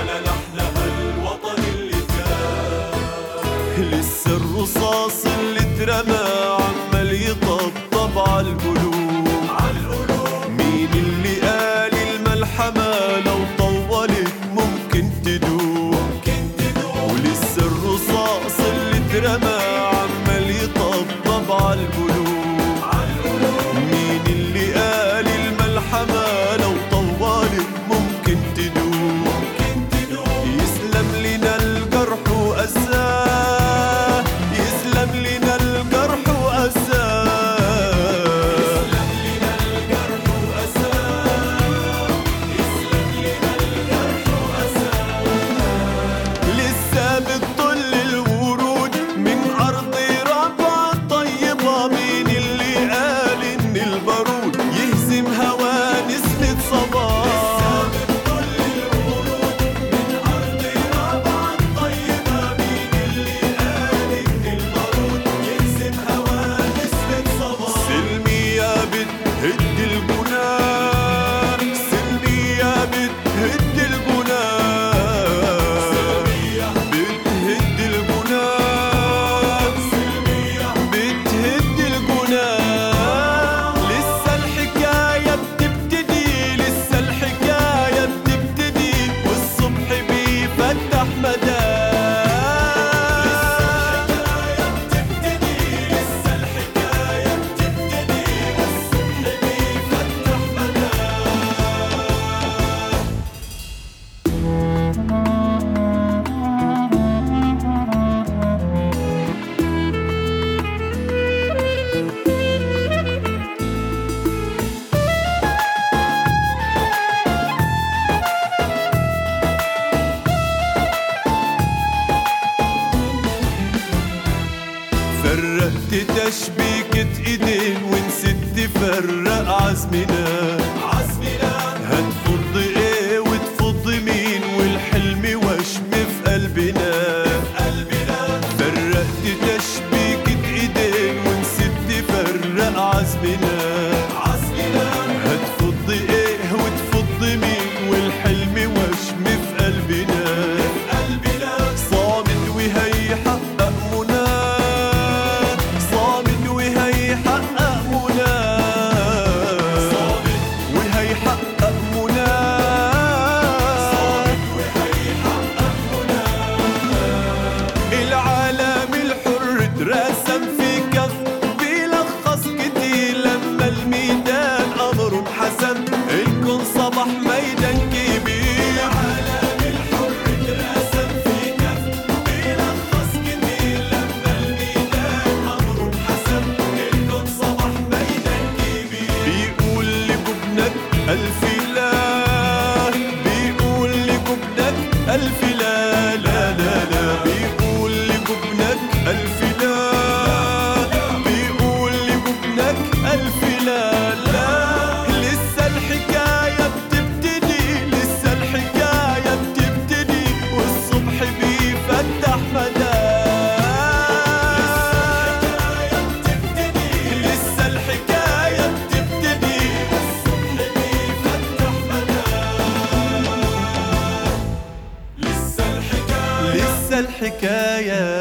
على لحنها الوطن اللي كان لسه الرصاص اللي اترمى عمال يطبطب على القلوب عالقلوب مين اللي قال الملحمة لو طولت ممكن تدوب ممكن تدوم ولسه الرصاص اللي اترمى عمال يطبطب على القلوب عالقلوب مين اللي قال الملحمة لو طولت ممكن تدوم ممكن تدوم يسلم لنا الجرح وأساه يسلم لنا الجرح وأساه يسلم لنا الجرح وأساه يسلم لنا الجرح وأساه لسه بتطل الورود من أرض ربع طيبة مين اللي قال إن البارود يهزم هوا نسمة صباح بتطل الورود من أرض ربع طيبة مين اللي قال إن البارود يهزم هوا نسمة صباح سلمي يا بتهد الجنان سلمي يا بتهد الجنان سلمية بتهد الجنان سلمية بتهد الجنان لسه الحكاية بتبتدي لسه الحكاية بتبتدي والصبح بيفتح مدار الحكاية بتبتدي لسه الحكاية بتبتدي والصبح بيفتح مدار فرقت تشبيكة ايدين ونسيت تفرق عزمنا عزمنا هتفض ايه وتفض مين والحلم وشم في قلبنا قلبنا فرقت تشبيكة ايدين ونسيت تفرق عزمنا عزمنا هتفض ايه وتفض مين والحلم وشم في قلبنا قلبنا صامد وهيحقق منى صامد وهيحقق منى صامت وهيحقق منى صامت وهيحقق هنا العالم الحر اترسم في كف بيلخص كتير لما الميدان امره انحسم الكون صبح ميدان كبير العالم الحر اترسم في كف بيلخص كتير لما الميدان أمره انحسم الكون صبح ميدان كبير بيقول لجبنك ألف لا بيقول لجبنك ألف لا لا لا لا بيقول لجبنك ألف لا بيقول لجبنك ألف لا لا لسه الحكاية بتبتدي لسه الحكاية بتبتدي والصبح بيفتح مدار بتبتدي لسه الحكاية بتبتدي الصبح بيفتح مدار لسه الحكاية لسه الحكاية